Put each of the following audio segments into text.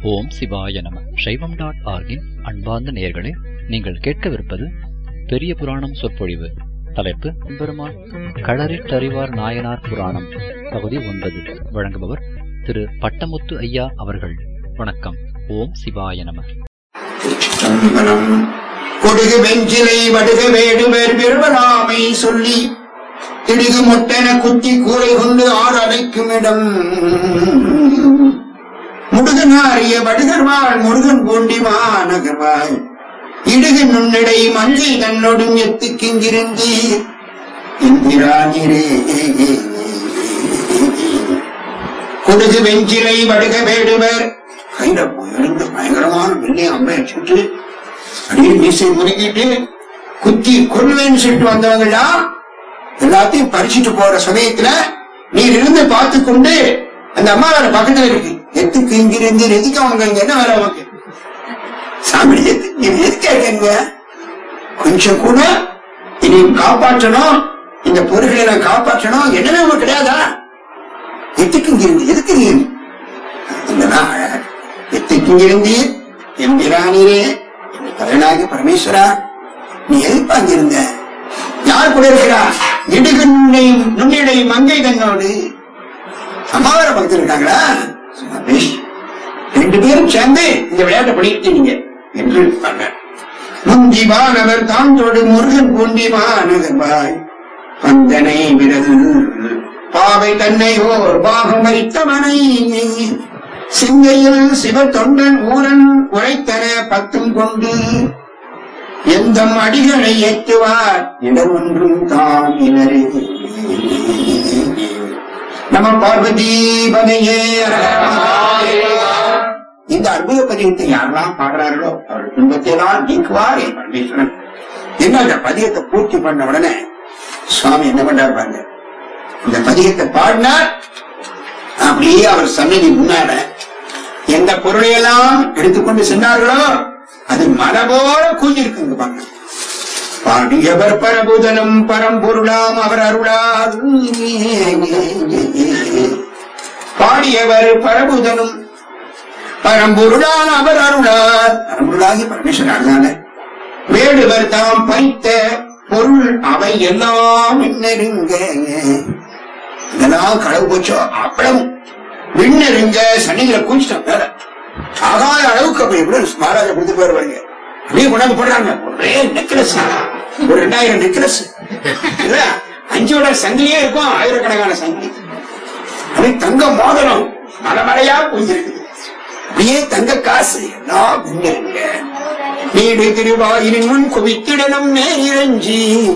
ஓம் சிவாய நம சைவம் டாட் ஆர்கின் அன்பார்ந்த நேயர்களே நீங்கள் கேட்கவிருப்பது பெரிய புராணம் சொற்பொழிவு தலைப்பு பெருமான் களரிட்டறிவார் நாயனார் புராணம் பகுதி ஒன்பது வழங்குபவர் திரு பட்டமுத்து ஐயா அவர்கள் வணக்கம் ஓம் சிவாய நம சிதம்பரம் கொடுகு வெஞ்சிலை வடுக வேடுவர் பெருவராமை சொல்லி இடுகு முட்டென குத்தி கூரை கொண்டு ஆறு அடைக்கும் இடம் முடுகனாரிய வடுகர்வாள் முருகன் பூண்டி மாநகர்வாள் இடுகு நுண்ணடை மங்கை தன்னொடும் எத்துக்கிங்கிருந்து இந்திராணிரே கொடுகு வெஞ்சிலை வடுக வேடுவர் கையில எழுந்து பயங்கரமான வெள்ளி அம்பை வச்சுட்டு அப்படியே மீசை முறுக்கிட்டு குத்தி கொள்வேன்னு சொல்லிட்டு வந்தவங்களா எல்லாத்தையும் பறிச்சுட்டு போற சமயத்துல நீர் இருந்து பார்த்து கொண்டு அந்த அம்மா வேற பக்கத்துல இருக்கு எத்துக்கு இங்கிருந்து எதுக்கு அவங்க இங்க என்ன வேலை அவங்க சாமி எதுக்கு நீங்க எதுக்கு இருக்கீங்க கொஞ்சம் கூட இனி காப்பாற்றணும் இந்த பொருள்களை நான் காப்பாற்றணும் என்னவே உங்களுக்கு கிடையாதா எதுக்கு இங்கிருந்து எதுக்கு நீ எத்துக்கிங்கிருந்தீர் எம்பிரானீரே தலைநாயக பரமேஸ்வரா நீ எதுப்பா அங்கிருந்த யார் கூட இருக்கிறா இடுகு நுண்ணை நுண்ணிடை மங்கை தன்னோடு அம்மாவார பக்தர் இருக்காங்களா சுமேஷ் ரெண்டு பேரும் சேர்ந்து இந்த விளையாட்டை படிக்கிட்டீங்க என்று சொன்ன முந்தி வானவர் தாந்தோடு முருகன் பூண்டி மாநகர்வாய் பந்தனை விரல் பாவை தன்னை ஓர் பாகம் வைத்தவனை சிங்கையில் சிவ தொண்டன் ஊரன் உரைத்தன பத்தும் கொண்டு எந்த அடிகளை ஏற்றுவார் இடம் ஒன்றும் தான் இனரே நம பார்வதி பதையே இந்த அற்புத பதியத்தை யாரெல்லாம் பாடுறார்களோ அவர்கள் துன்பத்தையெல்லாம் நீக்குவார் என் பரமேஸ்வரன் என்ன அந்த பதியத்தை பூர்த்தி பண்ண உடனே சுவாமி என்ன பண்றாரு பாருங்க இந்த பதியத்தை பாடினார் அப்படியே அவர் சன்னதி முன்னாட எந்த பொருளையெல்லாம் எடுத்துக்கொண்டு சென்றார்களோ அது மரபோல கூஞ்சிருக்குங்க பாருங்க பாடியவர் பரபுதனும் பரம்பொருளாம் அவர் அருளார் பாடியவர் பரபுதனும் பரம்பொருளால் அவர் அருளார் பரம்பொருளாகி பரமேஸ்வரன் அருளான வேடுவர் தாம் பைத்த பொருள் அவை எல்லாம் நெருங்க இதெல்லாம் களவு போச்சோ அப்பளம் விண்ணெருங்க சன்னிகளை கூச்சிட்டோம் வேற ஆகாத அளவுக்கு அப்படி எப்படி மகாராஜா கொடுத்து போய் வருவாங்க அப்படியே கொண்டாந்து போடுறாங்க ஒரே நெக்லஸ் ஒரு ரெண்டாயிரம் நெக்லஸ் இல்ல அஞ்சோட சங்கிலியே இருக்கும் ஆயிரக்கணக்கான சங்கிலி அப்படியே தங்க மோதிரம் மலைமலையா கொஞ்சிருக்குது அப்படியே தங்க காசு எல்லாம் விண்ணெருங்க வீடு திருவாயிரின் முன் குவித்திடணும் நேரிழஞ்சி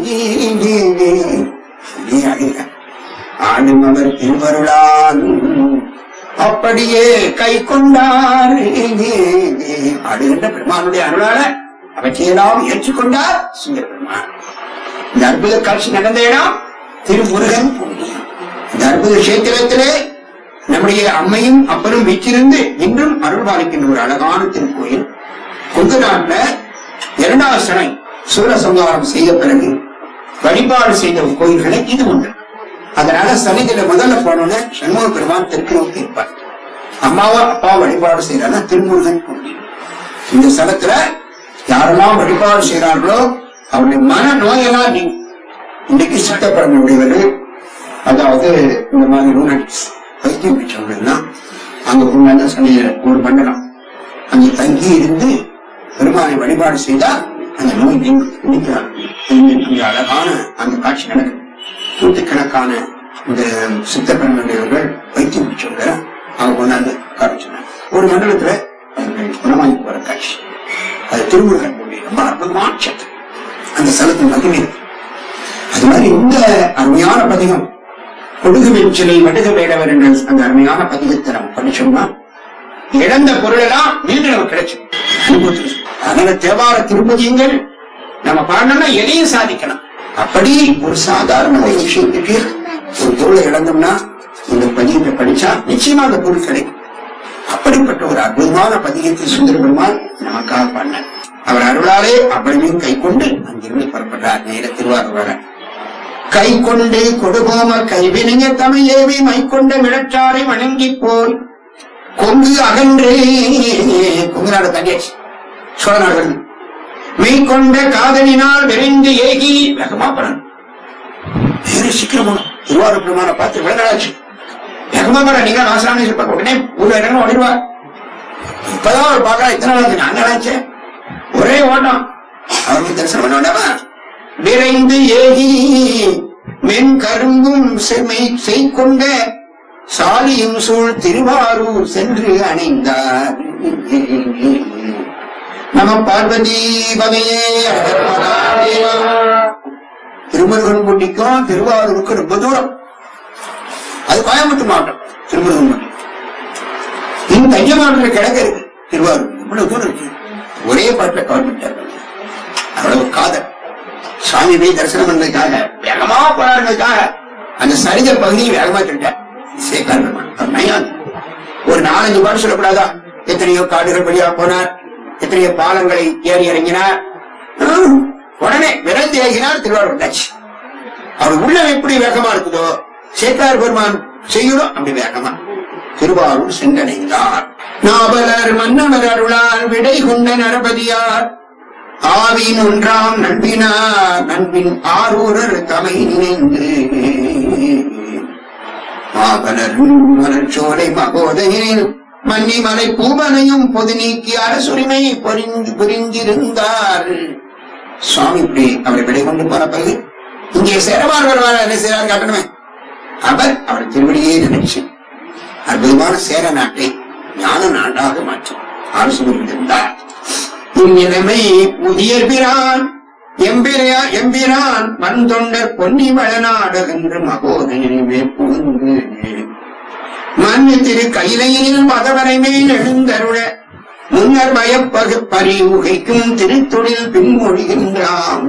ஆளும் அவர் திருவருளான் அப்படியே கை கொண்டார் ஆடுகின்ற பெருமானுடைய அருளால அவற்றையெல்லாம் ஏற்றுக்கொண்டார் சுந்தர பெருமான் இந்த அற்புத காட்சி நடந்த இடம் திருமுருகன் பூண்டி இந்த அற்புத கஷேத்திரத்திலே நம்முடைய அம்மையும் அப்பனும் வீற்றிருந்து இன்றும் அருள் பாலிக்கின்ற ஒரு அழகான திருக்கோயில் கொங்கு நாட்டுல இரண்டாவது சனை சூரசம்ஹாரம் செய்த பிறகு வழிபாடு செய்த கோயில்களை இது ஒன்று அதனால சன்னிதியில முதல்ல போனோன்னு சண்முக பெருமான் தெற்கு நோக்கி இருப்பார் அம்மாவோ அப்பாவோ வழிபாடு செய்யறாங்க திருமுருகன் கோயில் இந்த ஸ்தலத்துல யாரெல்லாம் வழிபாடு செய்யறார்களோ அவருடைய மன நோயெல்லாம் நீ இன்னைக்கு சித்தப்படம் உடையவர்கள் அதாவது இந்த மாதிரி லூனட்டிக்ஸ் வைத்தியம் பெற்றவர்கள் அங்க கொண்டாந்த சன்னிதியில ஒரு மண்டலம் அங்கே தங்கி இருந்து பெருமானை வழிபாடு செய்தால் அந்த நோய் நீங்கும் நினைக்கிறார் அங்கே அழகான அந்த காட்சி நடக்கும் நூற்றுக்கணக்கான இந்த சித்த பெண்மணியவர்கள் வைத்தியம் பிடிச்சவங்க அவங்க கொண்டாந்து காமிச்சினாங்க ஒரு மண்டலத்துல அவர்கள் குணமாகி போற காட்சி அது திருமுருகன் மொழி ரொம்ப அற்புதமான சத்து அந்த ஸ்தலத்தின் மகிமை இருக்கு அது மாதிரி இந்த அருமையான பதிகம் கொடுகு வெற்றிலை வடுக வேடவர் என்ற அந்த அருமையான பதிகத்தை நம்ம படிச்சோம்னா இழந்த பொருளெல்லாம் மீண்டும் நமக்கு கிடைக்கும் அனுபவத்தில் அதனால தேவார திருப்பதியங்கள் நம்ம பாடணும்னா எதையும் சாதிக்கலாம் அப்படி ஒரு சாதாரண ஒரு விஷயத்துக்கு ஒரு பொருளை இழந்தோம்னா இந்த பதியத்தை படிச்சா நிச்சயமா அந்த பொருள் கிடைக்கும் அப்படிப்பட்ட ஒரு அற்புதமான பதிகத்தை சுந்தர பெருமான் நமக்காக பண்ணார் அவர் அருளாலே அப்படியே கை கொண்டு அங்கிருந்து புறப்பட்டார் நேர திருவாரூர கை கொண்டு கொடுபோம கைவினைய தமிழேவி மைக்கொண்ட மிளற்றாரை வணங்கி போய் கொங்கு அகன்று கொங்கு நாடு தங்கியாச்சு சோழ நாடு வருது மெய்கொண்ட காதலினால் விரைந்து ஏகி வேகமா படம் வேறு சீக்கிரம் போகணும் திருவாரூர் பெருமான பார்த்து விளங்கலாச்சு வேகமா பட நீங்க நாசராமி இருப்ப உடனே ஊர்ல இறங்க ஓடிடுவா இப்பதான் அவர் பார்க்கலாம் இத்தனை நாள் நாங்க நினைச்சு ஒரே ஓட்டம் அவருக்கு தரிசனம் பண்ண வேண்டாமா விரைந்து ஏகி மென் கரும்பும் செம்மை செய்கொண்ட சாலியும் சூழ் திருவாரூர் சென்று அணைந்தார் நம பார்வதி பதையே திருமுருகன் குட்டிக்கும் திருவாரூருக்கும் ரொம்ப தூரம் அது கோயம்புத்தூர் மாவட்டம் திருமுருகன் குட்டி இந்த தையமானத்துல கிழக்கு இருக்கு திருவாரூர் இவ்வளவு தூரம் இருக்கு ஒரே பாட்டுல கவர் பண்ணிட்டார் அவ்வளவு காதல் சாமி போய் தரிசனம் பண்ணதுக்காக வேகமா போராடுறதுக்காக அந்த சரித பகுதியை வேகமா சொல்லிட்டார் சேகர் பெருமான். அவர் நயம். ஒரு நாலஞ்சு பாட்டு சொல்லக்கூடாதா எத்தனையோ காடுகள் வழியா போனார் எத்தனையோ பாலங்களை ஏறி இறங்கினார் ஹம், உடனே விரைந்து ஏகினார் திருவாரூர் வந்தாச்சு அவர் உள்ளம் எப்படி வேகமா இருக்குதோ சேக்கார் பெருமான் செய்யணும் அப்படி வேகமா திருவாரூர் சென்றடைந்தார் நாவலர் மன்னவர் அருளார் விடை கொண்ட நரபதியார் ஆவின் ஒன்றாம் நண்பினார் நண்பின் ஆரூரர் தமை நினைந்து மாபலர் மலர் சோலை மகோதையில் மன்னி மலை பூவனையும் பொது நீக்கி அரசுரிமை பொறிந்து புரிந்திருந்தார் சுவாமி இப்படி அவரை விடை கொண்டு போன பிறகு இங்கே சேரமான் வருவார் என்ன செய்யறாரு காட்டணுமே அவர் அவர் திருவடியே நினைச்சு அற்புதமான சேர நாட்டை ஞான நாடாக மாற்றும் அரசு புரிந்திருந்தார் இந்நிலைமை புதியற்பிரான் எம்பிரையா எம்பிரான் மண்தொண்டர் பொன்னி வளநாடு என்று மகோதனிலே புகுந்து மண்ணு திரு கைலையில் மதவரை மேல் எழுந்தருள முன்னர் பயப்பகு பரிவுகைக்கும் திருத்தொழில் பின்மொழிகின்றான்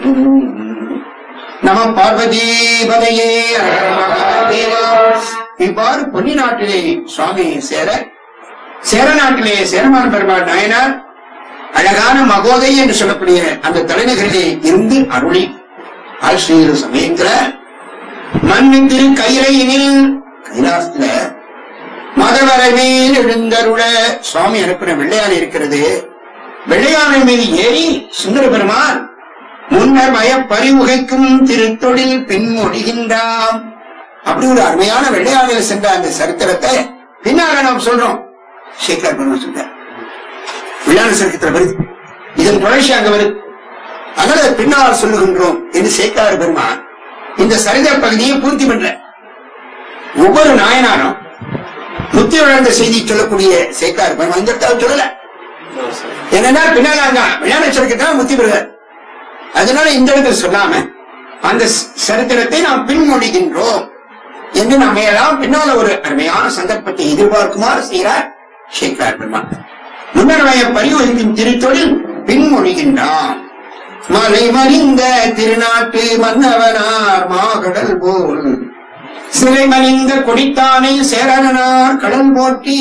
நம பார்வதி பதையே ஹர மகாதேவா. இவ்வாறு பொன்னி நாட்டிலே சுவாமி சேர சேர நாட்டிலே சேரமான் பெருமாள் நாயனார் அழகான மகோதை என்று சொல்லக்கூடிய அந்த தலைநகரிலே இருந்து அருளி ஆசிரியர் சமயத்துல மண்ணு திரு கையிலையினில் கைலாசத்துல மதவரை மேல் எழுந்தருள சுவாமி அனுப்பின வெள்ளையானை இருக்கிறது வெள்ளையானை மீது ஏறி சுந்தர பெருமான் முன்னர் மய பறிவுகைக்கும் திருத்தொழில் பின்மொழிகின்றாம் அப்படி ஒரு அருமையான வெள்ளையானையில் சென்ற அந்த சரித்திரத்தை பின்னால நாம் சொல்றோம் சேக்கர் பெருமான் சொல்றார் விழான சரித்திரம் வருது இதன் தொடர்ச்சி அங்க வருது அதனால பின்னால் சொல்லுகின்றோம் என்று சேக்கார் பெருமான் இந்த சரித பகுதியை பூர்த்தி பண்ற ஒவ்வொரு நாயனாரும் முத்தி வளர்ந்த செய்தி சொல்லக்கூடிய சேக்கார் பெருமான் இந்த இடத்துல அவர் சொல்லல என்னன்னா பின்னால அங்க விழான சரித்திரம் முத்தி பெறுகிறார் அதனால இந்த இடத்துல சொல்லாம அந்த ச- சரித்திரத்தை நாம் பின்மொழிகின்றோம் என்று நம்ம எல்லாம் பின்னால ஒரு அருமையான சந்தர்ப்பத்தை எதிர்பார்க்குமாறு செய்கிறார் சேக்கார் பெருமான் முன்னர்வய பரிவகிக்கும் திருத்தொழில் பின்மொழிகின்றான் மலை மலிந்த திருநாட்டு மன்னவனார் மாகடல் போல் சிலை மலிந்த கொடித்தானை சேரனார் கடல் போற்றி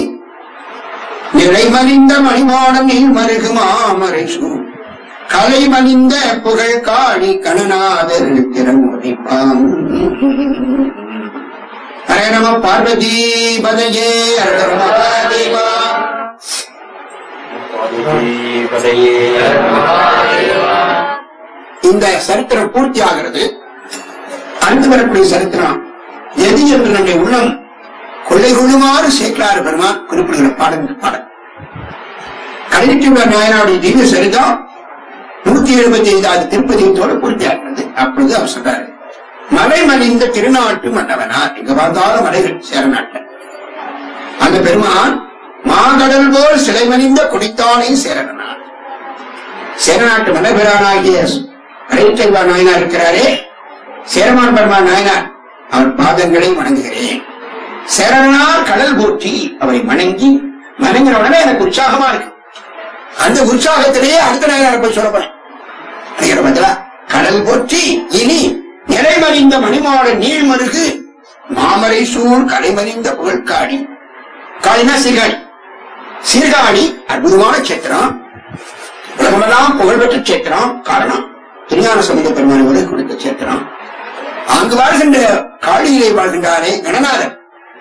நிலை மலிந்த மணிமாடம் நீர் மருகு மாமரைசு கலை மலிந்த புகழ் காளி கணநாதர் திறன் உரைப்பான் ஹரே நம பார்வதி பதையே ஹர மகாதேவா இந்த சரித்திரம் பூர்த்தி ஆகிறது அடுத்து வரக்கூடிய சரித்திரம் எது என்று நம்முடைய உள்ளம் கொள்ளை கொள்ளுமாறு சேக்கலாறு பெருமான் குறிப்பிடுகிற பாடம் இந்த பாடம் கல்விக்குள்ள நாயனாவுடைய திவ்ய சரிதம் நூத்தி எழுபத்தி ஐந்தாவது திருப்பதியத்தோடு பூர்த்தியாகிறது அப்பொழுது அவர் சொல்றாரு மலை மலிந்த திருநாட்டு மன்னவனார் எங்க பார்த்தாலும் மலைகள் சேர நாட்டில் அந்த பெருமான் மாகடல் போல் சிலை மலிந்த குடித்தானே சேரனார் சேரநாட்டு மன்னபிரானாகிய கரைச்செல்வா நாயனார் இருக்கிறாரே சேரமான் பெருமான் நாயனார் அவர் பாதங்களை வணங்குகிறேன் சேரனார் கடல் போற்றி அவரை வணங்கி வணங்கின உடனே எனக்கு உற்சாகமா இருக்கு அந்த உற்சாகத்திலேயே அடுத்த நாயனார் போய் சொல்ல போறேன் நினைக்கிற பார்த்தா கடல் போற்றி இனி நிலைமறிந்த மணிமாட நீழ்மருகு மாமரை சூழ் கலைமறிந்த புகழ்காடி காளினா சீர்காழி சீர்காழி அற்புதமான சேத்திரம் உலகமெல்லாம் புகழ்பெற்ற சேத்திரம் காரணம் திருஞான சம்பந்த பெருமான் உரை கொடுத்த சேத்திரம் அங்கு வாழ்கின்ற காளியிலே வாழ்கின்றாரே கணநாதர்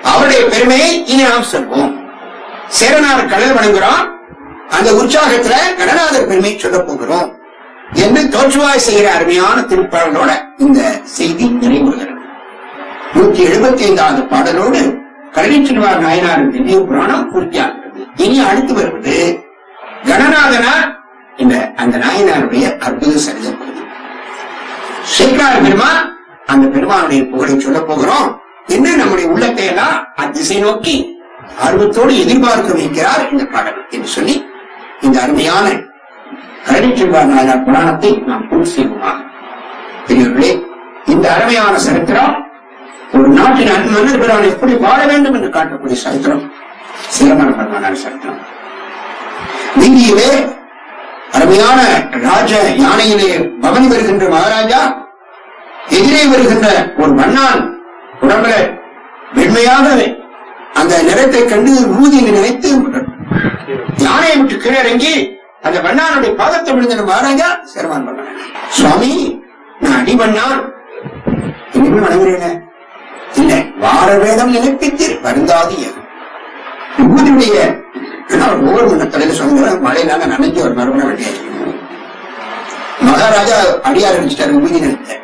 அவருடைய பெருமையை இனி நாம் சொல்வோம் சேரனார் கடல் வணங்குறோம் அந்த உற்சாகத்துல கடநாதர் பெருமை சொல்ல போகிறோம் என்று தோற்றுவாய் செய்கிற அருமையான திருப்பாடலோட இந்த செய்தி நிறைவுறுகிறது நூற்றி எழுபத்தி ஐந்தாவது பாடலோடு கரணிச்சிருவார் நாயனாரின் திவ்ய புராணம் பூர்த்தியாகிறது இனி அடுத்து வருவது கணநாதனார் இந்த அந்த நாயனாருடைய அற்புத சரித பகுதி சேக்கரார் பெருமான் அந்த பெருமானுடைய புகழை சொல்ல போகிறோம் என்று நம்முடைய உள்ளத்தை எல்லாம் அத்திசை நோக்கி ஆர்வத்தோடு எதிர்பார்க்க வைக்கிறார் இந்த பாடல் என்று சொல்லி இந்த அருமையான கரணிச்சிருவார் நாயனார் புராணத்தை நாம் பூர்த்தி செய்வோமாக பெரியவர்களே இந்த அருமையான சரித்திரம் ஒரு நாட்டின் அன்பு மன்னர் பிரான் எப்படி வாழ வேண்டும் என்று காட்டக்கூடிய சரித்திரம் சிரமண பெருமானார் சரித்திரம் வீதியிலே அருமையான ராஜ யானையிலே பவனி வருகின்ற மகாராஜா எதிரே வருகின்ற ஒரு மன்னான் உடம்புல வெண்மையாக அந்த நிறத்தை கண்டு ஊதி என்று நினைத்து யானையை விட்டு கீழே இறங்கி அந்த மன்னானுடைய பாதத்தை விழுந்த மகாராஜா சிரமான் பண்ணான் சுவாமி நான் அடி பண்ணான் இனிமே வணங்குறேன் இல்ல வார வேதம் நினைப்பித்தீர் வருந்தாது ஊதியுடைய ஒவ்வொரு மணி தலையில சொல்லுங்க மழையினால நனைஞ்சு ஒரு மறுபடியும் வெட்டியாச்சு மகாராஜா அடியார் அடிச்சிட்டாரு ஊதி நினைத்த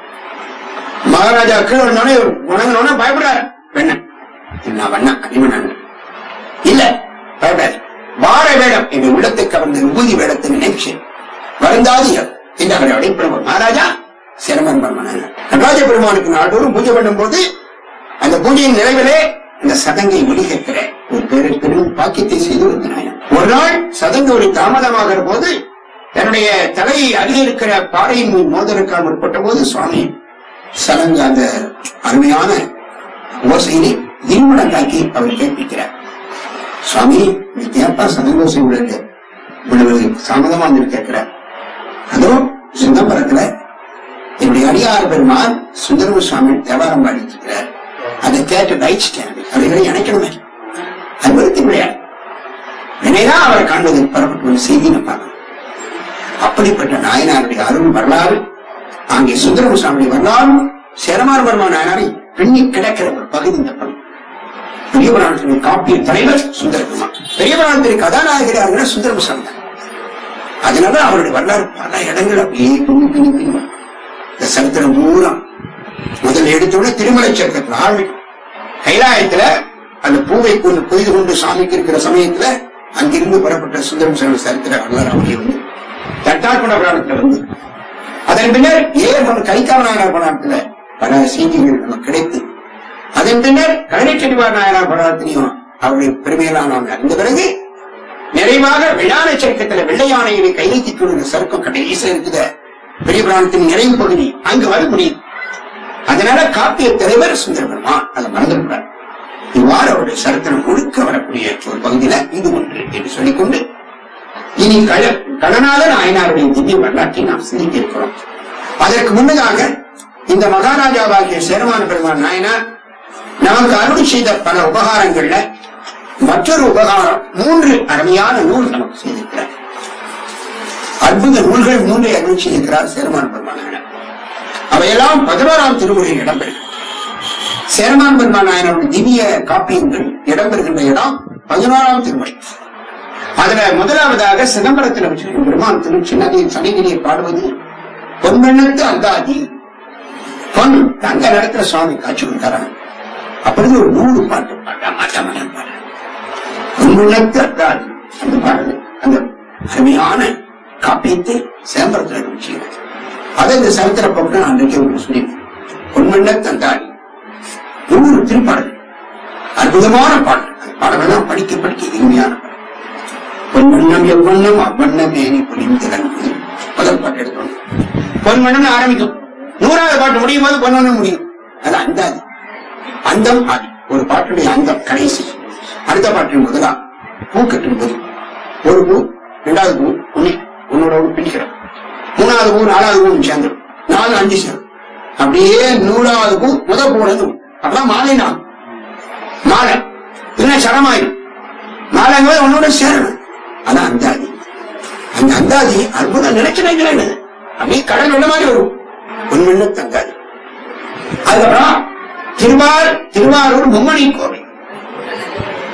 மகாராஜா கீழே வந்தோடனே உணங்கனோட பயப்படுறாரு பெண்ண நான் வண்ணா அடிமண்ணாங்க இல்ல பயப்படாது வார வேடம் எங்க உள்ளத்தை கவர்ந்த விபூதி வேடத்தை நினைச்சு வருந்தாதிகள் என்று அவரை அடைப்பிரபு மகாராஜா சிரமம் பண்ணாங்க நடராஜ பெருமானுக்கு நாடோறும் பூஜை பண்ணும் போது அந்த பூஜையின் நிறைவிலே இந்த சதங்கை ஒலி கேட்கிற ஒரு பேரை பெரும் பாக்கியத்தை செய்து வந்தாங்க ஒரு நாள் சதங்க ஒலி தாமதமாகிற போது தன்னுடைய தலையை அருகே இருக்கிற பாறையின் மீது மோதலுக்காக முற்பட்ட போது சுவாமி சலங்க அந்த அருமையான ஓசையினை இருமடங்காக்கி அவர் கேட்பிக்கிறார் சுவாமி நீ கேப்பா சதங்கோசை உள்ளது இவ்வளவு தாமதமா வந்து கேட்கிறார் அதோ சிதம்பரத்துல என்னுடைய அடியார் பெருமான் சுந்தரம சுவாமி தேவாரம் பாடிட்டு இருக்கிறார் அதை கேட்டு தயிச்சிட்டேன் அவைகளை இணைக்கணுமே அனுபவத்தின் விளையாடு வினைதான் அவர் காண்பது பெறப்பட்ட ஒரு செய்தி நம்ம பார்க்கணும் அப்படிப்பட்ட நாயனாருடைய அருள் வரலாறு அங்கே சுந்தரம சுவாமி வரலாறு சேரமார் பெருமான் நாயனாரை பின்னி கிடக்கிற ஒரு பகுதி இந்த பகுதி பெரிய புராணத்தின் காப்பிய தலைவர் சுந்தர பெருமான் பெரிய புராணத்தின் கதாநாயகராக சுந்தரம சுவாமி தான். அதனால அவருடைய வரலாறு பல இடங்கள் அப்படியே பின்னி பின்னி பின்னி வரும். இந்த சரித்திரம் பூரா முதல்ல எடுத்தோட திருமலை சக்கரத்தில் ஆரம்பிக்கும் கைலாயத்துல அந்த பூவை கொண்டு கொய்து கொண்டு சாமிக்கு இருக்கிற சமயத்துல அங்கிருந்து பெறப்பட்ட சுந்தரம் சாமி சரித்திர வரலாறு அப்படியே வந்து தட்டாக்குட புராணத்துல வந்து அதன் பின்னர் ஏன் கைக்காவ நாயனார் புராணத்துல பல செய்திகள் நமக்கு கிடைத்து அதன் பின்னர் கருணைச்செடிவார் நாயனார் புராணத்திலையும் அவருடைய பெருமையெல்லாம் நாம் அறிந்த பிறகு நிறைவாக விழான சருக்கத்துல வெள்ளை யானையை கையெழுத்தி கொள்கிற சருக்கம் கடைசி இருக்குது பெரிய புராணத்தின் நிறைவு பகுதி அங்கு வர முடியும் அதனால காப்பிய தலைவர் சுந்தர பெருமான் அதை மறந்துவிட்டார் இவ்வாறு அவருடைய சரித்திரம் முழுக்க வரக்கூடிய ஒரு பகுதியில இது ஒன்று என்று சொல்லிக்கொண்டு இனி கழ கடனாத நாயனாருடைய திவ்ய வரலாற்றை நாம் சிந்திக்க இருக்கிறோம் அதற்கு முன்னதாக இந்த மகாராஜாவாகிய சேரமான பெருமான் நாயனார் நமக்கு அருள் செய்த பல உபகாரங்கள்ல மற்றொரு உபகாரம் மூன்று அருமையான நூல் நமக்கு செய்திருக்கிறார் அற்புத நூல்கள் மூன்றை அருள் செய்திருக்கிறார் சேரமான பெருமான் நாயனார் அவையெல்லாம் பதினோராம் திருமுறையில் இடம்பெறும் சேரமான் பெருமான் நாயனருடைய திவ்ய காப்பியங்கள் இடம்பெறுகின்ற இடம் பதினோராம் திருமுறை அதுல முதலாவதாக சிதம்பரத்தில் வச்சிருக்கிற பெருமான் திரு சின்னதியின் சனிகிரியை பாடுவது பொன்வெண்ணத்து அந்தாதி பொன் தங்க நடக்கிற சுவாமி காட்சி கொடுத்தாராங்க அப்பொழுது ஒரு நூறு பாட்டு பாட்டா மாட்டா மாட்டான் பாடு பொன்வெண்ணத்து அந்தாதி அந்த பாடல் அந்த அருமையான காப்பியத்தை சிதம்பரத்தில் வச்சுக்கிறது அதை இந்த சரித்திர பக்கம் அன்றைக்கு ஒரு சொல்லி பொன்வெண்ணத்து அந்தாதி நூறு திருப்பாடல் அற்புதமான பாடல் அந்த பாடலெல்லாம் படிக்க படிக்க இனிமையான பாடல் பொன்வண்ணம் எவ்வண்ணம் அவ்வண்ணம் மேனி புரிந்திறன் முதல் பாட்டு எடுக்கணும் பொன்வண்ணம் ஆரம்பிக்கும் நூறாவது பாட்டு முடியும் போது பொன்வண்ணம் முடியும் அது அந்தாதி அந்தம் ஆதி ஒரு பாட்டுடைய அந்தம் கடைசி அடுத்த பாட்டின் முதலா பூ கட்டும் போது ஒரு பூ இரண்டாவது பூ உன்னி உன்னோட ஒரு பிடிக்கிறோம் மூணாவது பூ நாலாவது பூ சேர்ந்துடும் நாலு அஞ்சு சேரும் அப்படியே நூறாவது பூ முத பூனது அப்பதான் மாலை நாள் மாலை இல்லைன்னா சரமாயிடும் மாலைங்கிறது உன்னோட சேரணும் அதான் அந்தாதி அந்த அந்தாதி அற்புதம் நினைச்சு நினைக்கிறேன் அப்படியே கடல் உள்ள மாதிரி வரும் உண்மைன்னு தங்காதி அதுக்கப்புறம் திருவார் திருவாரூர் மும்மணி கோவில்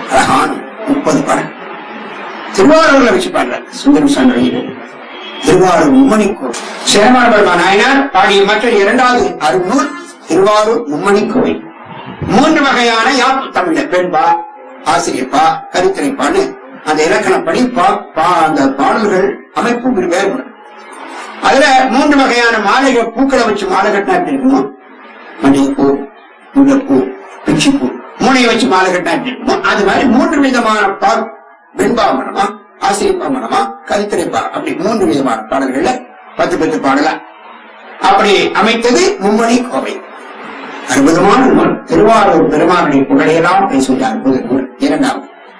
அழகான முப்பது பாடல் திருவாரூர்ல வச்சு பாடுற சுந்தரம் சாமி திருவாரூர் மும்மணி கோவில் சேரமான பெருமா நாயனார் பாடிய மற்ற இரண்டாவது அருநூல் திருவாரூர் மும்மணி கோவில் மூன்று வகையான யாப்பு தமிழ்ல பெண்பா ஆசிரியப்பா கருத்துரைப்பான்னு அந்த இலக்கணப்படி பா- பா- அந்த பாடல்கள் அமைப்பு வேறுபடும் அதுல மூன்று வகையான மாலைகள் பூக்களை வச்சு மாலை கட்டினா எப்படி இருக்குமோ மல்லிகைப்பூ முல்லைப்பூ பிச்சிப்பூ மூணையை வச்சு மாலை கட்டினா எப்படி இருக்குமோ அது மாதிரி மூன்று விதமான பா வெண்பா மரமா ஆசிரியப்பா மரமா கருத்துரைப்பா அப்படி மூன்று விதமான பாடல்கள்ல பத்து பத்து பாடலாம் அப்படி அமைத்தது மும்மணி கோவை அற்புதமான நூல் திருவாரூர் பெருமானுடைய புகழையெல்லாம் பேசுகிற அற்புத நூல் இரண்டாவது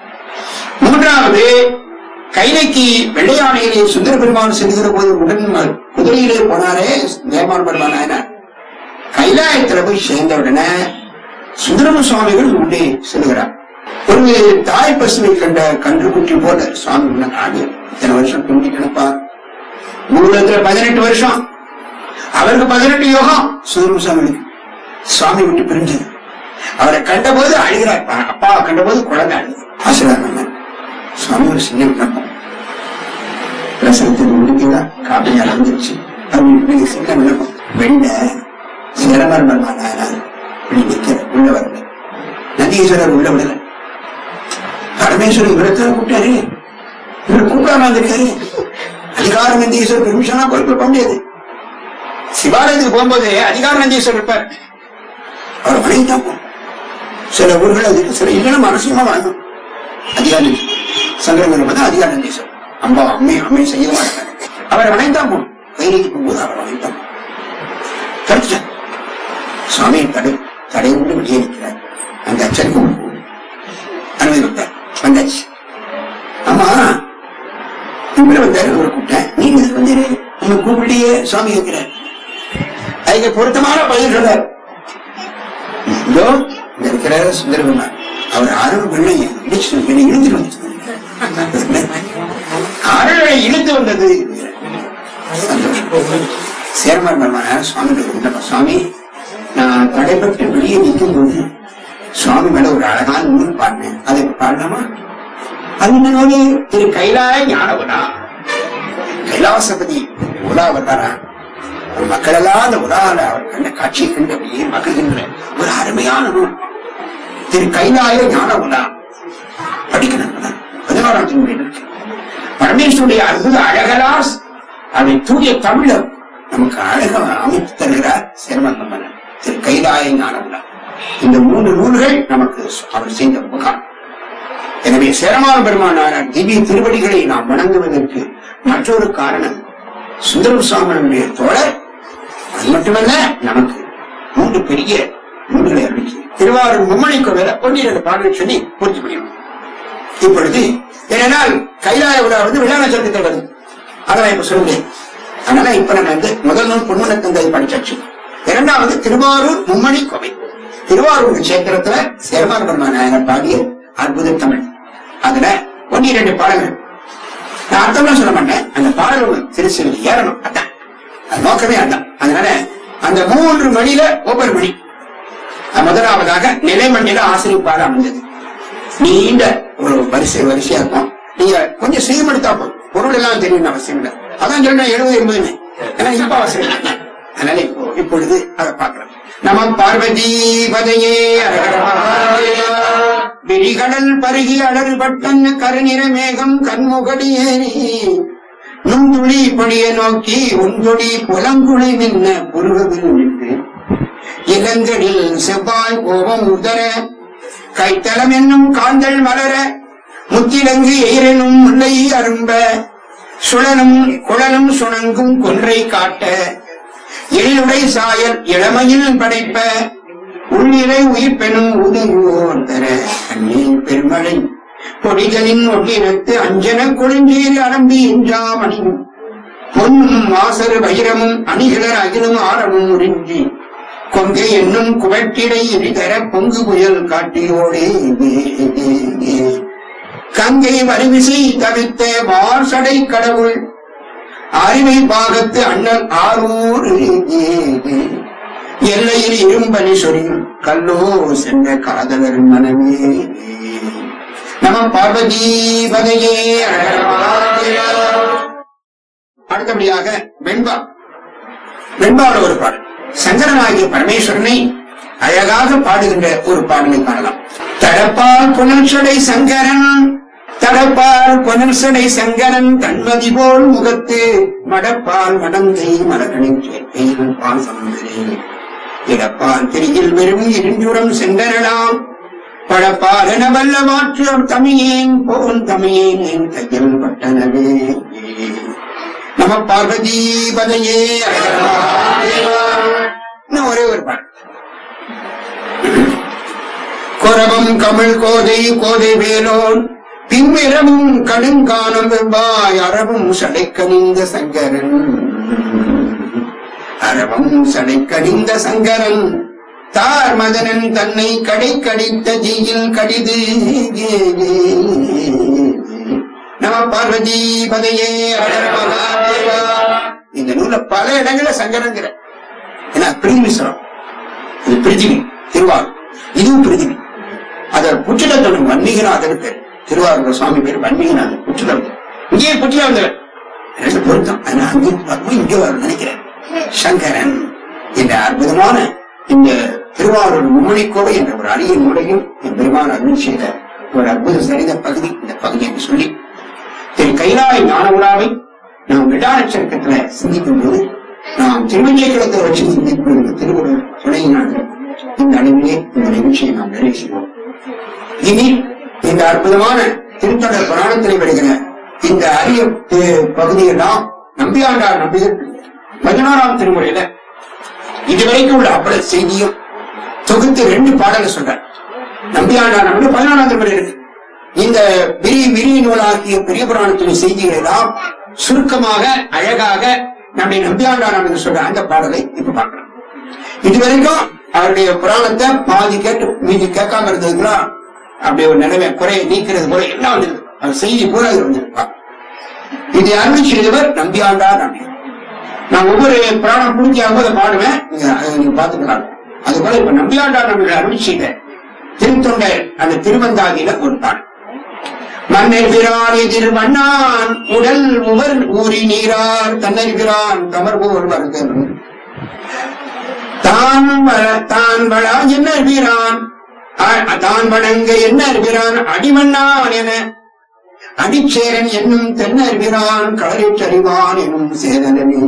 மூன்றாவது கைலைக்கு வெள்ளையானையிலே சுந்தர பெருமான் செல்கிற போது உடன் குதிரையிலே போனாரே தேவான் பெருமான் கைலாயத்துல போய் சேர்ந்த உடனே சுந்தரம சுவாமிகள் உள்ளே செல்கிறார் ஒரு தாய் பசுவை கண்ட கன்று குட்டி போல சுவாமி உள்ள நாடு இத்தனை வருஷம் குண்டி கிடப்பா மூலத்துல பதினெட்டு வருஷம் அவருக்கு பதினெட்டு யோகம் சுந்தரம சுவாமிகளுக்கு சுவாமி விட்டு பிரிஞ்சது அவரை கண்டபோது அழுகிறார் அப்பா கண்டபோது குழந்தை அழுது ஆசிரியர் சுவாமி ஒரு சின்ன விண்ணப்பம் பிரசனத்துக்கு முடிக்கிறதா காப்பியால் வந்துருச்சு அப்படின்னு சின்ன விண்ணப்பம் வெண்ட சிரமர்மமான நிக்கிற உள்ள வரல நந்தீஸ்வரர் உள்ள விடல பரமேஸ்வரர் இவரத்தான் கூப்பிட்டாரு இவர் கூப்பிடாம வந்திருக்காரு அதிகாரம் நந்தீஸ்வரர் பெருமிஷனா கோயில் போக முடியாது சிவாலயத்துக்கு போகும்போது அதிகார நந்தீஸ்வரர் இருப்பார் அவர் வணங்கி தான் போகணும். சில ஊர்கள் அதுக்கு சில இல்லைன்னா மனசியமா வாங்கும் அதிகாரி சங்கரங்கள் வந்து அதிகார நந்தீஸ்வரர் அம்பா அம்மை அம்மை செய்ய மாட்டாங்க அவரை வணங்கி தான் போகணும் கைதிக்கு போகும்போது அவர் வணங்கி தான் போகணும். கிடைச்சிட்டார் சுவாமியின் தடை தடை விட்டு வெளியே நிற்கிறார் அந்த அச்சருக்கு அனுமதி விட்டார் வந்தாச்சு ஆமா இப்படி வந்தாரு ஒரு கூப்பிட்டேன் நீங்க இதுக்கு வந்தீரு உங்க கூப்பிட்டியே சுவாமி இருக்கிறார் அதுக்கு பொருத்தமான பதில் சொல்றார் இதோ இங்க இருக்கிற சுந்தரபெருமான் அவர் ஆரம்ப பிள்ளை இடிச்சு என்னை இழுத்துட்டு வந்து அருளை இழுத்து வந்தது சந்தோஷம் சேர்மார் பெருமானார் சுவாமி விண்ணப்பம் சுவாமி நான் தடைப்பட்டு வெளியே நிற்கும் போது சுவாமி மேல ஒரு அழகான நூல் பாடினேன் அதை பாடலாமா அந்த நூலு திரு கைலாய ஞானவனா கைலாசபதி உலா வந்தாரா மக்கள் எல்லாம் அந்த உலால அவர் கண்ட காட்சியை கண்டு அப்படியே மகிழ்கின்ற ஒரு அருமையான நூல் திரு கைலாய ஞான உலா படிக்கணும் பதினோராம் திருமுறையில் இருக்கு பரமேஸ்வருடைய அற்புத அழகலாஸ் அதை தூய தமிழர் நமக்கு அழக அமைத்து தருகிறார் சிரமந்தமன திரு கைலாய ஞானமுலா இந்த மூன்று நூல்கள் நமக்கு அவர் செய்த உபகாரம் எனவே சேரமான பெருமானார் திவ்ய திருவடிகளை நாம் வணங்குவதற்கு மற்றொரு காரணம் சுந்தர சுவாமியுடைய தோழர் அது மட்டுமல்ல நமக்கு மூன்று பெரிய நூல்களை அறிவிச்சு திருவாரூர் மும்மணி கோவில ஒன்றிரண்டு பாடல் சொல்லி பூர்த்தி பண்ணிடும் இப்பொழுது ஏனென்றால் கைலாய விழா வந்து விழா நட்சத்திரத்தில் வருது அதெல்லாம் இப்ப சொல்லுங்க அதனால இப்ப நம்ம வந்து முதல் நூல் பொன்மன தந்தை படிச்சாச்சு இரண்டாவது திருவாரூர் மும்மணி கோவை திருவாரூர் கஷேத்திரத்துல சேரமார் பெருமா நாயகர் பாடிய அற்புத தமிழ் அதுல ஒன்னு இரண்டு பாடல்கள் நான் அர்த்தம்லாம் சொல்ல மாட்டேன் அந்த பாடல் திருச்சியில் ஏறணும் அதான் அது நோக்கமே அதான் அதனால அந்த மூன்று மணியில ஒவ்வொரு மணி அது முதலாவதாக நிலைமண்ணில ஆசிரியப்பாடு அமைஞ்சது நீண்ட ஒரு வரிசை வரிசையா இருக்கும் நீங்க கொஞ்சம் செய்யப்படுத்தா போதும் பொருள் எல்லாம் தெரியும் அவசியம் இல்லை அதான் சொல்றேன் எழுபது எண்பதுன்னு ஏன்னா இப்ப அவசியம் இல்லை. அதனால இப்போ இப்பொழுது அதை பார்க்கலாம் நம பார்வதி பதையே விரிகடல் பருகி அடரு பட்டன் கருநிற மேகம் கண்முகடியேறி நுண்துளி பொடிய நோக்கி உன்துளி புலங்குழி நின்ன புருவவில் நின்று இளங்கடில் செவ்வாய் கோபம் உதர கைத்தலம் என்னும் காந்தல் மலர முத்திலங்கு எயிரெனும் முல்லை அரும்ப சுழலும் குழலும் சுணங்கும் கொன்றை காட்ட எழிலுடை சாயல் இளமையில் படைப்ப உள்ளிரை உயிர்ப்பெனும் உதவுவோர் தர கண்ணீர் பெருமழை பொடிகளின் ஒட்டினத்து அஞ்சன கொழுஞ்சீர் அரம்பி இன்றாமணியும் பொன்னும் வாசரு வைரமும் அணிகிளர் அகிலும் ஆரமும் உறிஞ்சி கொங்கை என்னும் குவட்டிடை எரிதர பொங்கு புயல் காட்டியோடே கங்கை வரிவிசை தவித்த வாசடை கடவுள் அறிவை பாகத்து அண்ணல் ஆரூர் எல்லையில் இரும்பலி சொரியும் கல்லோ சென்ற காதலர் மனமே நம பார்வதி பதையே அடுத்தபடியாக வெண்பா வெண்பாவோட ஒரு பாடல் சங்கரனாகிய பரமேஸ்வரனை அழகாக பாடுகின்ற ஒரு பாடலை காணலாம் தடப்பால் புனல்சடை சங்கரன் தடப்பால் புனல்சடை சங்கரன் தன்மதி போல் முகத்து மடப்பால் மடந்தை மலர்களின் சேர்க்கையில் பாசம் இடப்பால் திரியில் வெறும் இருஞ்சுரம் சென்றனலாம் பழப்பால் என வல்ல மாற்று தமியேன் போன் தமியேன் என் கையில் பட்டனவே நம பார்வதி பதையே இன்னும் ஒரே ஒரு பாட்டு கொரவம் கமிழ் கோதை கோதை வேலோன் பின்மிரமும் கடுங்கானம் வெவ்வாய் அறவும் சடைக்கணிந்த சங்கரன் அறவும் சடைக்கணிந்த சங்கரன் தார் மதனன் தன்னை கடை கடித்த ஜீயில் கடிது நம பார்வதி பதையே ஹர மகாதேவா இந்த நூல்ல பல இடங்கள சங்கரங்கிற ஏன்னா பிரிமிஸ்வரம் இது பிரிதிவி திருவாரூர் இதுவும் பிரிதிவி அத புற்றிடத்தோட வன்மீகநாதர் பேர் திருவாரூர் சுவாமி பேர் வன்மீகநாதர் புற்றிடம் இங்கே புற்றிடம் வந்தவர் ரெண்டு பொருத்தம் ஆனா அங்கே பார்க்கும்போது இங்கே வரும் நினைக்கிறேன் சங்கரன் என்ற அற்புதமான இந்த திருவாரூர் மும்மணிக்கோவை என்ற ஒரு அரிய நூலையும் என் பெருமான அருள் செய்த ஒரு அற்புத சரித பகுதி இந்த பகுதி என்று சொல்லி திரு கைலாய ஞான விழாவை நாம் விடாநட்சத்திரத்துல சிந்திக்கும் போது நாம் திருமஞ்சேக்குளத்தை வச்சு சிந்திக்கும் இந்த திருவள்ளுவர் துணையினால் இந்த அளவிலே இந்த நிகழ்ச்சியை நாம் நிறைவு செய்வோம் இனி இந்த அற்புதமான திருத்தொடர் புராணத்தில் வருகிற இந்த அரிய அஹ், பகுதியெல்லாம் நம்பியாண்டார் நம்பிகள் பதினோராம் திருமுறையில இதுவரைக்கும் உள்ள அவ்வளவு செய்தியும் தொகுத்து ரெண்டு பாடலை சொல்றார் நம்பியாண்டார் நம்பி பதினோராம் திருமுறை இருக்கு இந்த விரி விரி நூலாகிய பெரிய புராணத்தின் செய்திகள் எல்லாம் சுருக்கமாக அழகாக நம்முடைய நம்பியாண்டார் நம்பி சொல்ற அந்த பாடலை இப்ப பார்க்கலாம் இதுவரைக்கும் அவருடைய புராணத்தை பாதி கேட்டு மீதி கேட்காம இருந்ததுக்கெல்லாம் அப்படி ஒரு நிலைமை குறைய நீக்கிறது போல எல்லாம் வந்தது அவர் செய்தி பூரா இது வந்திருப்பார் இது அருள் செய்தவர் நம்பியாண்டார் நம்பி நான் ஒவ்வொரு புராணம் பூர்த்தி ஆகும்போது பாடுவேன் நீங்க அதை நீங்க பாத்துக்கலாம் அது போல இப்ப நம்பியாண்டார் நம்பிகள் அருள் செய்த திருத்தொண்டர் அந்த திருவந்தாதியில ஒரு பாடல் மன்னர் பிரான் எதிர் மன்னான் உடல் உவர் ஊறி நீரார் தன்னர் பிரான் கமர் போல் வருதல் தான் வ- தான் வளா என்ன வீரான் அ- தான் வணங்க என்ன அறிகிறான் அடிமன்னான் என அடிச்சேரன் என்னும் தென்னறிகிறான் களரிச்சறிவான் என்னும் சேதனமே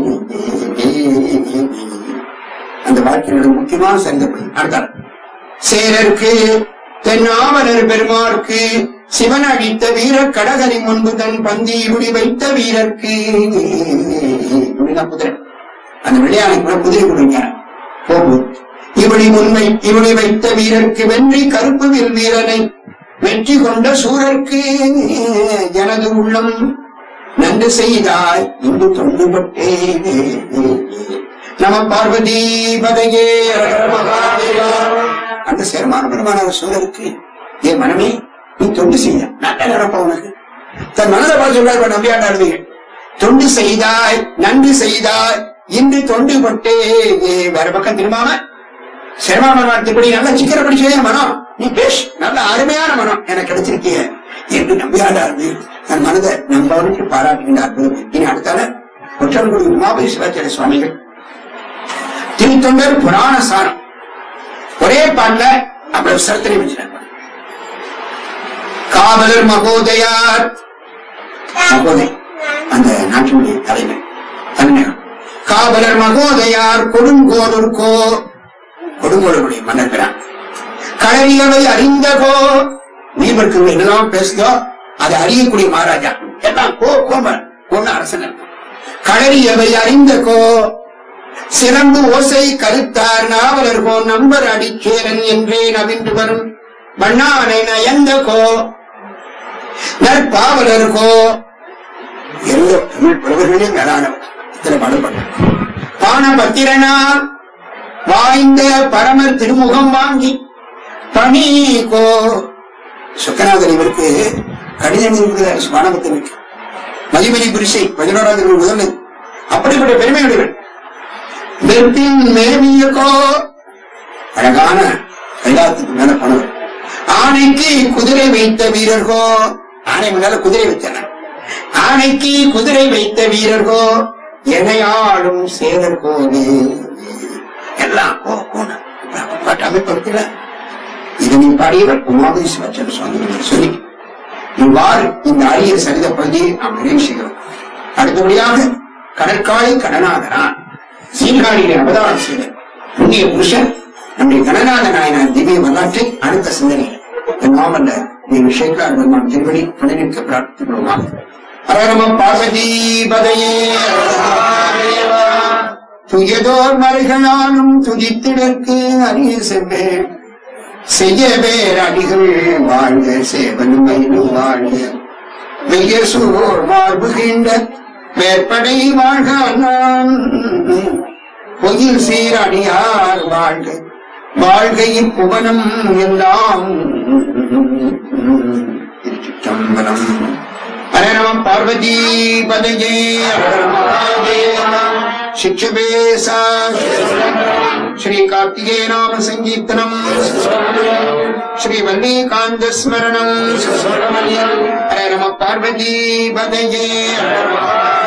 அந்த வாழ்க்கையோட முக்கியமான சரிதப்படி அடுத்தார் சேரருக்கு தென்னாவலர் பெருமார்க்கு சிவன் அடித்த வீர கடகரி முன்பு தன் பந்தி இப்படி வைத்த வீரர்க்கு இப்படிதான் குதிரை அந்த விளையாடி கூட குதிரை கொடுங்க போகும் இப்படி முன்வை இப்படி வைத்த வீரர்க்கு வென்றி கருப்பு வில் வீரனை வெற்றி கொண்ட சூரர்க்கு எனது உள்ளம் நன்று செய்தாய் இன்று தொண்டுபட்டே நம பார்வதி பதையே ஹர மகாதேவா. அந்த சேரமான பெருமான சூழலுக்கு என் மனமே நீ தொண்டு செய்ய நல்ல நிரப்ப உனக்கு தன் மனதை பார்த்து சொல்றாரு நம்பியாண்டாடுவீங்க தொண்டு செய்தாய் நன்றி செய்தாய் இன்று தொண்டு பட்டே வேற பக்கம் திரும்பாம சிரமாமரத்தின்படி நல்ல சிக்கன பிடிச்சதே மனம் நீ பேஷ் நல்ல அருமையான மனம் எனக்கு கிடைச்சிருக்கிய என்று நம்பியாண்டார் தன் மனதை நம்பவனுக்கு பாராட்டுகின்றார் இனி அடுத்தால ஒற்றன்குடி உமாபதி சிவாச்சாரிய சுவாமிகள் திருத்தொண்டர் புராண சாரம் ஒரே பாடல அவ்வளவு சிரத்தனை வச்சிருப்பார் காவலர் மகோதயார் மகோதை அந்த நாட்டினுடைய தலைவர் தலைநகர் காவலர் மகோதயார் கொடுங்கோலூர்கோ கொடுங்கோலருடைய மன்னர்கிறான் களரியவை அறிந்தகோ நீபருக்கு என்னெல்லாம் பேசுதோ அதை அறியக்கூடிய மகாராஜா எல்லாம் கோ கோமர் ஒன்னு அரசன் களரியவை அறிந்தகோ சிறந்து ஓசை கருத்தார் நாவலர்கோ நம்பர் அடிச்சேரன் என்றே நவின்று வரும் வண்ணானை நயந்தகோ நற்பாவலர்கோ எல்லோ தமிழ் புலவர்களே மேலானவர் இத்தனை பாடுபட்ட பானபத்திரனார் வாய்ந்த பரமர் திருமுகம் வாங்கி பணிகோ சுக்கநாதர் இவருக்கு கடிதம் இருக்கிறார் பானபத்திரனுக்கு மதிமதி புரிசை பதினோராவது முதல் அப்படிப்பட்ட பெருமையுடையவர் வெப்பின் மேவியகோ அழகான கைலாத்துக்கு மேல போனவர் ஆனைக்கு குதிரை வைத்த வீரர்களோ ஆனை முன்னால குதிரை வச்சன ஆனைக்கு குதிரை வைத்த வீரர்களோ எனையாடும் சேதர் கோவே எல்லாம் கோ கோண பாட்டு அமைப்படுத்தல இது நீ பாடியவர் உமாபதி சிவச்சந்திர சுவாமி சொல்லி இவ்வாறு இந்த அரிய சரித பகுதியை நாம் நிறைவு செய்கிறோம் அடுத்தபடியாக கடற்காலை கடனாதனான் சீர்காழியிலே அவதாரம் செய்த புண்ணிய புருஷன் நம்முடைய கடனாத நாயனார் திவ்ய வரலாற்றை அடுத்த சிந்தனையில் நாமல்ல நீ விஷயக்கார் பெருமான் திருவடி புனநிற்க பிரார்த்திக்கிறோமாக அரரம பார்வதி பதையே துயதோர் மறைகளாலும் துதித்திடற்கு அரிய செவ்வேன் செய்ய பேர் அடிகள் வாழ்க சேவன் மயிலும் வாழ்க வெய்ய சூர் மார்புகின்ற மேற்படை வாழ்க அண்ணான் பொயில் சீர் அடியார் வாழ்க வாழ்க இப்புவனம் எல்லாம் திருச்சிற்றம்பலம் ஹரநம பார்வதி பதையே சிக்ஷபேசா ஸ்ரீ கார்த்திகே நாம சங்கீர்த்தனம் ஸ்ரீ வல்லிகாந்த ஸ்மரணம் ஹரே நம பார்வதி பதையே